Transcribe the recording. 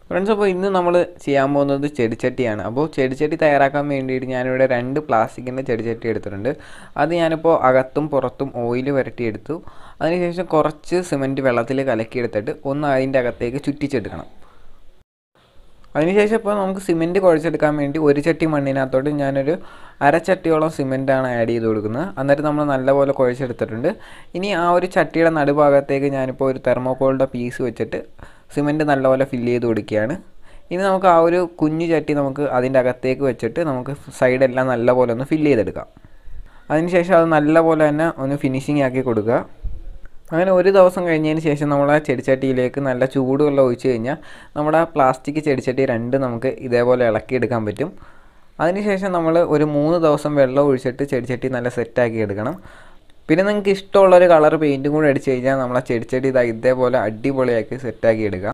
friends അപ്പോൾ ഇന്ന് നമ്മൾ ചെയ്യാൻ പോകുന്നത് ചെടിച്ചട്ടിയാണ് അപ്പോൾ ചെടിച്ചട്ടി തയ്യാറാക്കാൻ വേണ്ടിയിട്ട് ഞാനിവിടെ രണ്ട് പ്ലാസ്റ്റിക്കിൻ്റെ ചെടിച്ചട്ടി എടുത്തിട്ടുണ്ട് അത് ഞാനിപ്പോൾ അകത്തും പുറത്തും ഓയിൽ പുരട്ടിയെടുത്തു അതിനുശേഷം കുറച്ച് സിമൻറ്റ് വെള്ളത്തിൽ കലക്കിയെടുത്തിട്ട് ഒന്ന് അതിൻ്റെ അകത്തേക്ക് ചുറ്റിച്ചെടുക്കണം അതിനുശേഷം ഇപ്പോൾ നമുക്ക് സിമെൻറ്റ് കുഴച്ചെടുക്കാൻ വേണ്ടി ഒരു ചട്ടി മണ്ണിനകത്തോട്ട് ഞാനൊരു അരച്ചട്ടിയോളം സിമെൻറ്റാണ് ആഡ് ചെയ്ത് കൊടുക്കുന്നത് എന്നിട്ട് നമ്മൾ നല്ലപോലെ കുഴച്ചെടുത്തിട്ടുണ്ട് ഇനി ആ ഒരു ചട്ടിയുടെ നടുഭാഗത്തേക്ക് ഞാനിപ്പോൾ ഒരു തെർമോക്കോളിൻ്റെ പീസ് വെച്ചിട്ട് സിമെൻറ്റ് നല്ലപോലെ ഫില്ല് ചെയ്ത് കൊടുക്കുകയാണ് ഇനി നമുക്ക് ആ ഒരു കുഞ്ഞു ചട്ടി നമുക്ക് അതിൻ്റെ അകത്തേക്ക് വെച്ചിട്ട് നമുക്ക് സൈഡെല്ലാം നല്ലപോലെ ഒന്ന് ഫില്ല് ചെയ്തെടുക്കാം അതിനുശേഷം അത് നല്ലപോലെ തന്നെ ഒന്ന് ഫിനിഷിങ് ആക്കി കൊടുക്കുക അങ്ങനെ ഒരു ദിവസം കഴിഞ്ഞതിന് ശേഷം നമ്മൾ ആ ചെടിച്ചട്ടിയിലേക്ക് നല്ല ചൂടുവെള്ളം ഒഴിച്ച് കഴിഞ്ഞാൽ നമ്മുടെ ആ പ്ലാസ്റ്റിക് ചെടിച്ചട്ടി രണ്ട് നമുക്ക് ഇതേപോലെ ഇളക്കിയെടുക്കാൻ പറ്റും അതിനുശേഷം നമ്മൾ ഒരു മൂന്ന് ദിവസം വെള്ളം ഒഴിച്ചിട്ട് ചെടിച്ചട്ടി നല്ല സെറ്റാക്കി എടുക്കണം പിന്നെ നിങ്ങൾക്ക് ഇഷ്ടമുള്ളൊരു കളർ പെയിൻറ്റും കൂടെ അടിച്ച് കഴിഞ്ഞാൽ നമ്മളെ ചെടിച്ചട്ടി ഇതാ ഇതേപോലെ അടിപൊളിയാക്കി സെറ്റാക്കി എടുക്കാം